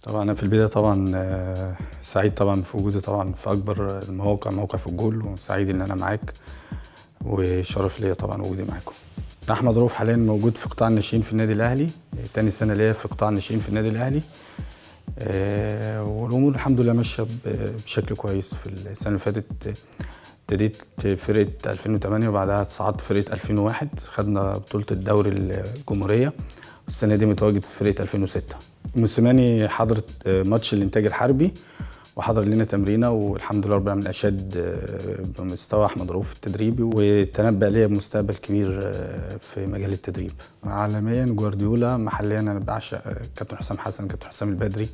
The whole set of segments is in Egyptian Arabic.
طبعا انا في البدايه طبعا آه، سعيد طبعا في وجودي طبعا في اكبر المواقع موقع في الجول وسعيد ان انا معاك وشرف ليا طبعا وجودي معاكم احمد رؤوف حاليا موجود في قطاع الناشئين في النادي الاهلي آه، تاني سنه ليا في قطاع الناشئين في النادي الاهلي آه، والامور الحمد لله ماشيه ب- بشكل كويس في السنه اللي فاتت آه، ابتديت فرقه 2008 وبعدها صعدت فرقه 2001 خدنا بطوله الدوري الجمهوريه والسنه دي متواجد في فرقه 2006 موسيماني حضرت آه، ماتش الانتاج الحربي وحضر لنا تمرينه والحمد لله رب العالمين اشاد آه، بمستوى احمد رؤوف التدريبي وتنبأ ليا بمستقبل كبير آه، في مجال التدريب عالميا جوارديولا محليا انا بعشق آه، كابتن حسام حسن كابتن حسام البدري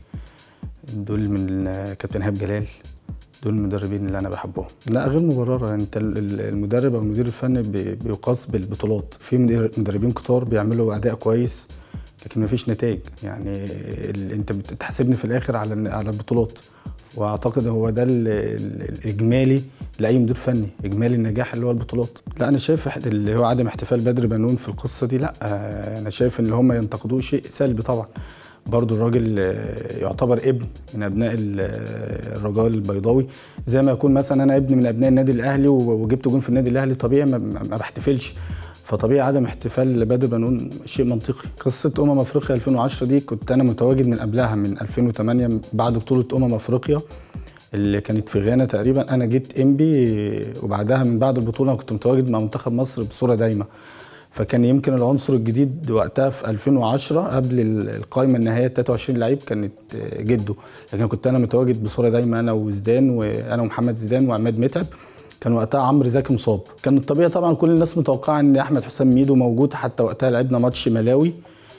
دول من آه، كابتن ايهاب جلال دول المدربين اللي انا بحبهم لا غير مبرره انت ال- ال- المدرب او المدير الفني بي- بيقاس بالبطولات في مدير- مدربين كتار بيعملوا اداء كويس لكن مفيش نتائج يعني ال- انت بتحاسبني في الاخر على الن- على البطولات واعتقد هو ده ال- ال- الاجمالي لاي مدير فني اجمالي النجاح اللي هو البطولات لا انا شايف إح- اللي هو عدم احتفال بدر بنون في القصه دي لا آه، انا شايف ان هم ينتقدوه شيء سلبي طبعا برضو الراجل آه، يعتبر ابن من ابناء ال- آه، الرجاء البيضاوي زي ما يكون مثلا انا ابن من ابناء النادي الاهلي و- وجبت جون في النادي الاهلي طبيعي ما- ما ما بحتفلش فطبيعي عدم احتفال بدر بنون شيء منطقي قصه امم افريقيا 2010 دي كنت انا متواجد من قبلها من 2008 بعد بطوله امم افريقيا اللي كانت في غانا تقريبا انا جيت انبي وبعدها من بعد البطوله كنت متواجد مع منتخب مصر بصوره دايمه فكان يمكن العنصر الجديد وقتها في 2010 قبل ال- القائمه النهائيه 23 لعيب كانت آه، جده لكن كنت انا متواجد بصوره دايما انا وزيدان وانا ومحمد زيدان وعماد متعب كان وقتها عمرو زكي مصاب كان الطبيعي طبعا كل الناس متوقعه ان احمد حسام ميدو موجود حتى وقتها لعبنا ماتش ملاوي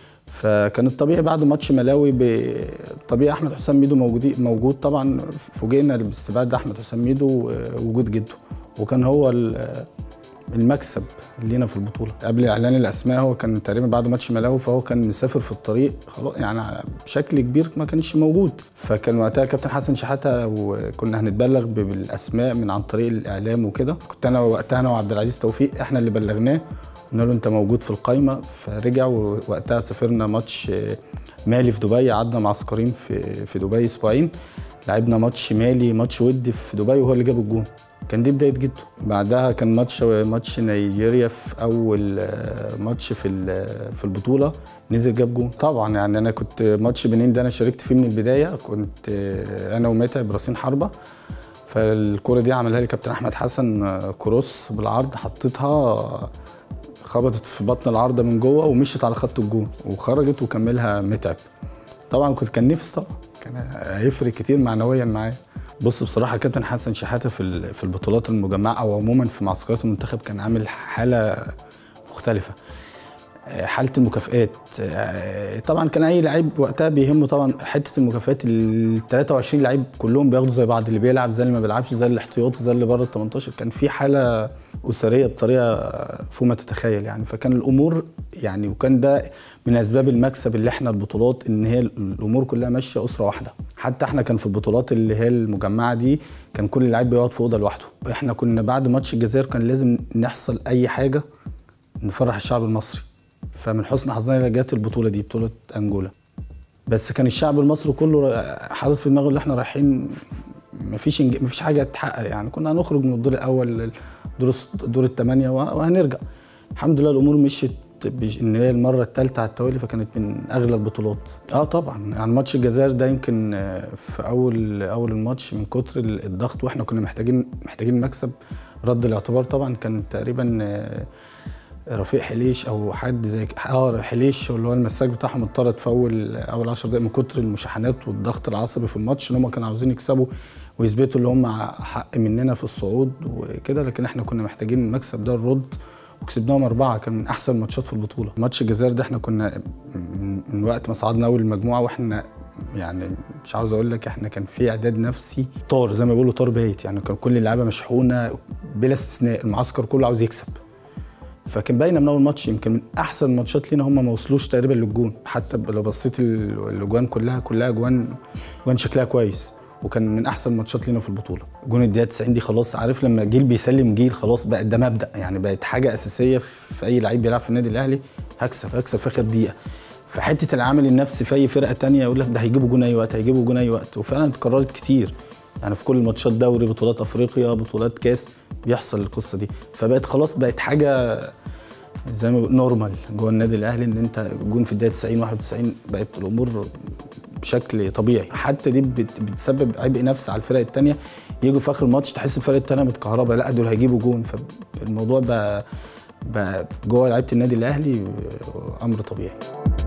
فكان الطبيعي بعد ماتش ملاوي ب- طبيعي احمد حسام ميدو موجود موجود طبعا فوجئنا باستبعاد احمد حسام ميدو ووجود جده وكان هو ال- المكسب لينا في البطوله قبل اعلان الاسماء هو كان تقريبا بعد ماتش ملاوي فهو كان مسافر في الطريق خلاص يعني بشكل كبير ما كانش موجود فكان وقتها كابتن حسن شحاته وكنا هنتبلغ ب- بالاسماء من عن طريق الاعلام وكده كنت انا وقتها انا وعبد العزيز توفيق احنا اللي بلغناه قلنا له انت موجود في القايمه فرجع ووقتها سافرنا ماتش آه، مالي في دبي قعدنا معسكرين في في دبي اسبوعين لعبنا ماتش مالي ماتش ودي في دبي وهو اللي جاب الجون كان دي بدايه جده بعدها كان ماتش ماتش نيجيريا في اول آه، ماتش في ال- في البطوله نزل جاب جون طبعا يعني انا كنت ماتش بنين ده انا شاركت فيه من البدايه كنت آه، انا ومتعب راسين حربه فالكوره دي عملها لي كابتن احمد حسن آه، كروس بالعرض حطيتها خبطت في بطن العارضه من جوه ومشيت على خط الجون وخرجت وكملها متعب طبعا كنت كان نفسي طبعا كان هيفرق كتير معنويا معايا بص بصراحه كابتن حسن شحاته في ال- في البطولات المجمعه او عموما في معسكرات المنتخب كان عامل حاله مختلفه آه، حاله المكافئات آه، طبعا كان اي لعيب وقتها بيهمه طبعا حته المكافئات ال 23 لعيب كلهم بياخدوا زي بعض اللي بيلعب زي اللي ما بيلعبش زي الاحتياطي زي اللي بره ال 18 كان في حاله اسريه بطريقه فوق ما تتخيل يعني فكان الامور يعني وكان ده من اسباب المكسب اللي احنا البطولات ان هي الامور كلها ماشيه اسره واحده حتى احنا كان في البطولات اللي هي المجمعه دي كان كل لعيب بيقعد في اوضه لوحده احنا كنا بعد ماتش الجزائر كان لازم نحصل اي حاجه نفرح الشعب المصري فمن حسن حظنا جت البطوله دي بطوله انجولا بس كان الشعب المصري كله حاطط في دماغه ان احنا رايحين مفيش إنج... مفيش حاجه تتحقق يعني كنا هنخرج من الدور الاول دور دور الثمانيه وه- وهنرجع الحمد لله الامور مشيت بج- ان هي المره الثالثه على التوالي فكانت من اغلى البطولات اه طبعا يعني ماتش الجزائر ده يمكن آه، في اول اول الماتش من كتر ال- الضغط واحنا كنا محتاجين محتاجين مكسب رد الاعتبار طبعا كان تقريبا آه، رفيق حليش او حد زي ك- اه حليش اللي هو المساك بتاعهم اتطرد في اول اول 10 دقائق من كتر المشاحنات والضغط العصبي في الماتش ان هم كانوا عاوزين يكسبوا ويثبتوا اللي هم حق مننا في الصعود وكده لكن احنا كنا محتاجين المكسب ده الرد وكسبناهم أربعة كان من أحسن الماتشات في البطولة ماتش الجزائر ده احنا كنا من من وقت ما صعدنا أول المجموعة واحنا يعني مش عاوز أقول لك احنا كان في إعداد نفسي طار زي ما بيقولوا طار بايت يعني كان كل اللعيبة مشحونة بلا استثناء المعسكر كله عاوز يكسب فكان باينه من اول ماتش يمكن من احسن الماتشات لينا هم ما وصلوش تقريبا للجون حتى لو بصيت ال- الاجوان كلها كلها اجوان اجوان شكلها كويس وكان من احسن الماتشات لينا في البطوله جون الدقيقه 90 دي خلاص عارف لما جيل بيسلم جيل خلاص بقى ده مبدا يعني بقت حاجه اساسيه في اي لعيب بيلعب في النادي الاهلي هكسب هكسب في اخر دقيقه فحته العامل النفسي في اي فرقه تانية يقول لك ده هيجيبوا جون اي وقت هيجيبوا جون اي وقت وفعلا اتكررت كتير يعني في كل ماتشات دوري بطولات افريقيا بطولات كاس بيحصل القصه دي فبقت خلاص بقت حاجه زي ما نورمال جوه النادي الاهلي ان انت جون في الدقيقه 90 91 بقت الامور بشكل طبيعي حتى دي بت- بتسبب عبء نفسي على الفرق التانية يجوا في اخر الماتش تحس الفرق التانية متكهربه لا دول هيجيبوا جون فالموضوع بقى بقى جوه لعيبه النادي الاهلي امر طبيعي